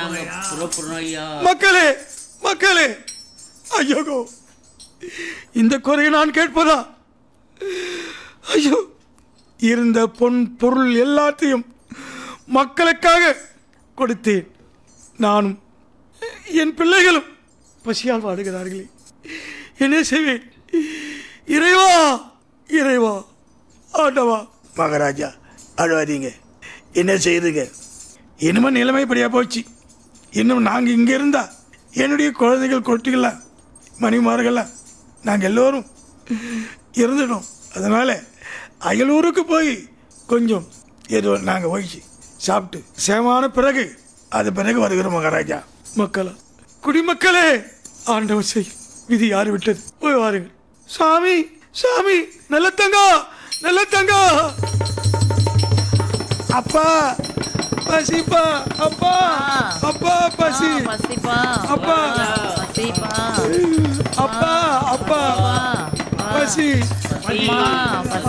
நாங்க புறப்படுறோம் ஐயா மக்களே மக்களே ஐயோ இந்த குறையை நான் கேட்பதா ஐயோ இருந்த பொன் பொருள் எல்லாத்தையும் மக்களுக்காக கொடுத்தேன் நானும் என் பிள்ளைகளும் பசியால் வாடுகிறார்களே என்ன செய்வேன் இறைவா இறைவா ஆண்டவா மகாராஜா அழுவாதீங்க என்ன செய்யுதுங்க இனிமே நிலைமை இப்படியா போச்சு இன்னும் நாங்கள் இங்கே இருந்தா என்னுடைய குழந்தைகள் கொட்டிகளா மணிமார்கள்லாம் நாங்கள் எல்லோரும் இருந்துட்டோம் அதனால் அயலூருக்கு போய் கொஞ்சம் ஏதோ நாங்கள் போயிடுச்சு சாப்பிட்டு சேமான பிறகு அது பிறகு வருகிறோம் மகாராஜா மக்களா குடிமக்களே ஆண்டவன் செய் விதி யாரு விட்டது போய் வாருங்கள் சாமி சாமி நல்ல தங்கா நல்ல தங்கா அப்பா பசிப்பா அப்பா அப்பா பசி பசிப்பா அப்பா. பசிப்பா அப்பா அப்பா பசி பசிப்பா